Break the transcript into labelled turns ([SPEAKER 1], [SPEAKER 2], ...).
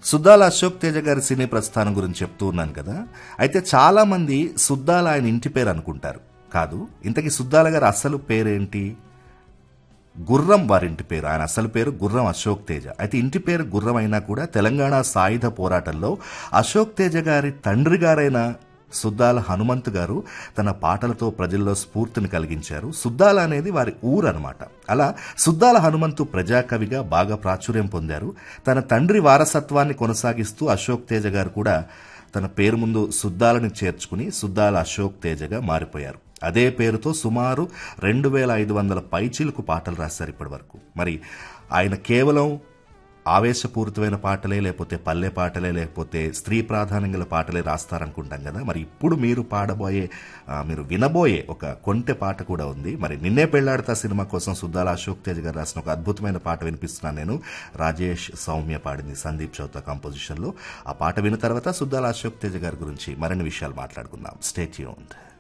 [SPEAKER 1] సుద్దాల అశోక్ తేజ గారి సినీ ప్రస్థానం గురించి చెప్తూ ఉన్నాను కదా అయితే చాలా మంది సుద్దాల ఆయన ఇంటి పేరు అనుకుంటారు కాదు ఇంతకీ సుద్దాల గారి అసలు పేరేంటి గుర్రం వారింటి పేరు ఆయన అసలు పేరు గుర్రం అశోక్ తేజ అయితే ఇంటి పేరు గుర్రం అయినా కూడా తెలంగాణ సాయుధ పోరాటంలో అశోక్ తేజ గారి తండ్రి గారైన సుద్దాల హనుమంతు గారు తన పాటలతో ప్రజల్లో స్ఫూర్తిని కలిగించారు సుద్దాల అనేది వారి ఊరు అనమాట అలా సుద్దాల హనుమంతు ప్రజాకవిగా బాగా ప్రాచుర్యం పొందారు తన తండ్రి వారసత్వాన్ని కొనసాగిస్తూ అశోక్ తేజ గారు కూడా తన పేరు ముందు సుద్దాలని చేర్చుకుని సుద్దాల అశోక్ తేజగా మారిపోయారు అదే పేరుతో సుమారు రెండు వేల ఐదు వందల పైచీలకు పాటలు రాశారు ఇప్పటి వరకు మరి ఆయన కేవలం ఆవేశపూరితమైన పాటలే లేకపోతే పల్లె పాటలే లేకపోతే స్త్రీ ప్రాధాన్యం గల పాటలే రాస్తారనుకుంటాం కదా మరి ఇప్పుడు మీరు పాడబోయే ఆ, మీరు వినబోయే ఒక కొంటె పాట కూడా ఉంది మరి నిన్నే పెళ్లాడతా సినిమా కోసం సుద్దాల అశోక్ తేజ్ గారు రాసిన ఒక అద్భుతమైన పాట వినిపిస్తున్నాను నేను రాజేష్ సౌమ్య పాడింది సందీప్ చౌత కంపోజిషన్లో ఆ పాట విన్న తర్వాత సుద్దాల అశోక్ తేజ్ గారి గురించి మరిన్ని విషయాలు మాట్లాడుకుందాం స్టేట్ యూన్డ్